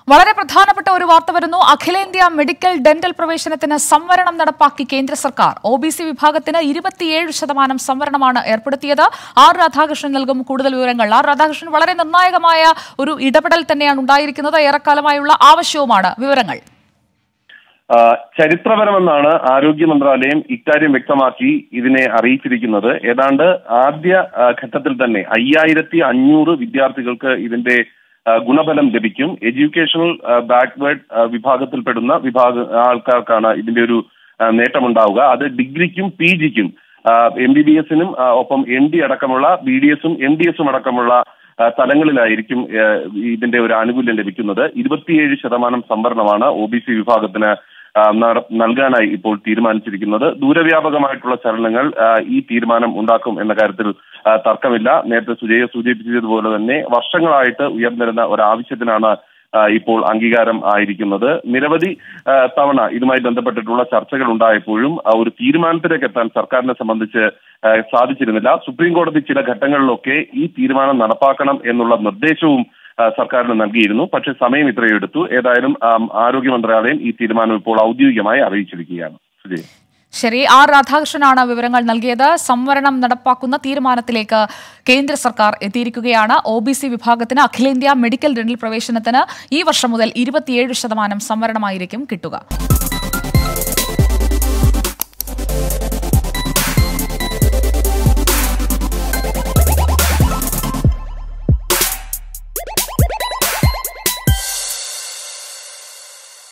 വളരെ പ്രധാനപ്പെട്ട ഒരു വാർത്ത വരുന്നു അഖിലേന്ത്യാ മെഡിക്കൽ ഡെന്റൽ പ്രവേശനത്തിന് സംവരണം നടപ്പാക്കി കേന്ദ്ര സർക്കാർ ഒ ബി സി വിഭാഗത്തിന് ഇരുപത്തിയേഴ് ശതമാനം സംവരണമാണ് ഏർപ്പെടുത്തിയത് ആർ രാധാകൃഷ്ണൻ നൽകും കൂടുതൽ വിവരങ്ങൾ ആർ രാധാകൃഷ്ണൻ വളരെ നിർണായകമായ ഒരു ഇടപെടൽ തന്നെയാണ് ഉണ്ടായിരിക്കുന്നത് ഏറെക്കാലമായുള്ള ആവശ്യവുമാണ് വിവരങ്ങൾ ആ, ചരിത്രപരമെന്നാണ് ആരോഗ്യ മന്ത്രാലയം ഇക്കാര്യം വ്യക്തമാക്കി ഇതിനെ അറിയിച്ചിരിക്കുന്നത് ഏതാണ്ട് ആദ്യ ആ, ഘട്ടത്തിൽ തന്നെ അയ്യായിരത്തി അഞ്ഞൂറ് വിദ്യാർത്ഥികൾക്ക് ഇതിന്റെ ആ, ഗുണഫലം ലഭിക്കും എഡ്യൂക്കേഷണൽ ബാക്ക്വേർഡ് വിഭാഗത്തിൽപ്പെടുന്ന വിഭാഗ ആൾക്കാർക്കാണ് ഇതിന്റെ ഒരു ആ, നേട്ടമുണ്ടാവുക അത് ഡിഗ്രിക്കും പി ജിക്കും എം ബി ബി എസിനും ഒപ്പം എൻ ഡി അടക്കമുള്ള ബി ഡി എസും എം ഡി എസും അടക്കമുള്ള ആ, തലങ്ങളിലായിരിക്കും ആ, ഇതിന്റെ ഒരു ആനുകൂല്യം ലഭിക്കുന്നത് ഇരുപത്തിയേഴ് ശതമാനം സംവരണമാണ് ഒ ബി സി വിഭാഗത്തിന് ആ, നട- നൽകാനായി ഇപ്പോൾ തീരുമാനിച്ചിരിക്കുന്നത് ദൂരവ്യാപകമായിട്ടുള്ള ചലനങ്ങൾ ആ, ഈ തീരുമാനം ഉണ്ടാക്കും എന്ന കാര്യത്തിൽ ആ, തർക്കമില്ല നേരത്തെ സുജയ സൂചിപ്പിച്ചതുപോലെ തന്നെ വർഷങ്ങളായിട്ട് ഉയർന്നിരുന്ന ഒരു ആവശ്യത്തിനാണ് ആ, ഇപ്പോൾ അംഗീകാരം ആയിരിക്കുന്നത് നിരവധി ആ, തവണ ഇതുമായി ബന്ധപ്പെട്ടിട്ടുള്ള ചർച്ചകൾ ഉണ്ടായപ്പോഴും ആ ഒരു തീരുമാനത്തിലേക്ക് എത്താൻ സർക്കാരിനെ സംബന്ധിച്ച് ആ, സാധിച്ചിരുന്നില്ല സുപ്രീം കോടതി ചില ഘട്ടങ്ങളിലൊക്കെ ഈ തീരുമാനം നടപ്പാക്കണം എന്നുള്ള നിർദ്ദേശവും ആ, സർക്കാരിന് നൽകിയിരുന്നു പക്ഷേ സമയം ഇത്രയും എടുത്തു ഏതായാലും ആം, ആരോഗ്യ മന്ത്രാലയം ഈ തീരുമാനം ഇപ്പോൾ ഔദ്യോഗികമായി അറിയിച്ചിരിക്കുകയാണ് സുജയ് ശരി ആർ രാധാകൃഷ്ണനാണ് വിവരങ്ങൾ നൽകിയത് സംവരണം നടപ്പാക്കുന്ന തീരുമാനത്തിലേക്ക് കേന്ദ്ര സർക്കാർ എത്തിയിരിക്കുകയാണ് ഒ ബി സി വിഭാഗത്തിന് അഖിലേന്ത്യാ മെഡിക്കൽ ഡെന്റൽ പ്രവേശനത്തിന് ഈ വർഷം മുതൽ ഇരുപത്തിയേഴ് ശതമാനം സംവരണമായിരിക്കും കിട്ടുക